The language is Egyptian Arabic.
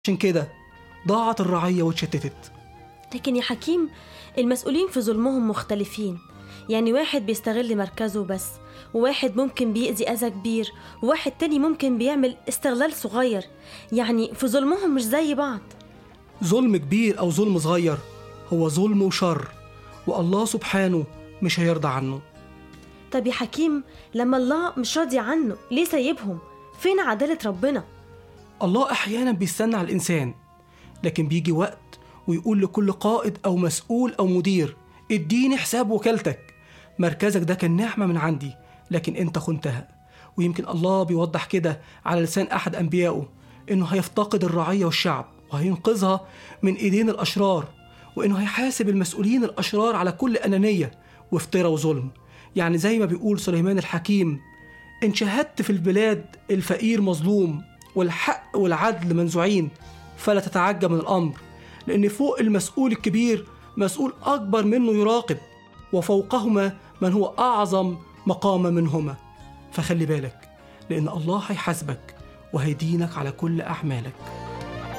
عشان كده ضاعت الرعية واتشتتت لكن يا حكيم المسؤولين في ظلمهم مختلفين يعني واحد بيستغل مركزه بس وواحد ممكن بيأذي أذى كبير وواحد تاني ممكن بيعمل استغلال صغير يعني في ظلمهم مش زي بعض ظلم كبير أو ظلم صغير هو ظلم وشر والله سبحانه مش هيرضى عنه طب يا حكيم لما الله مش راضي عنه ليه سايبهم فين عدالة ربنا الله أحيانا بيستنى على الإنسان لكن بيجي وقت ويقول لكل قائد أو مسؤول أو مدير اديني حساب وكالتك مركزك ده كان نعمة من عندي لكن انت خنتها ويمكن الله بيوضح كده على لسان أحد أنبيائه إنه هيفتقد الرعية والشعب وهينقذها من إيدين الأشرار وإنه هيحاسب المسؤولين الأشرار على كل أنانية وافتراء وظلم يعني زي ما بيقول سليمان الحكيم إن شاهدت في البلاد الفقير مظلوم والحق والعدل منزوعين فلا تتعجب من الأمر لأن فوق المسؤول الكبير مسؤول أكبر منه يراقب وفوقهما من هو أعظم مقاما منهما فخلي بالك لأن الله هيحاسبك وهيدينك على كل أعمالك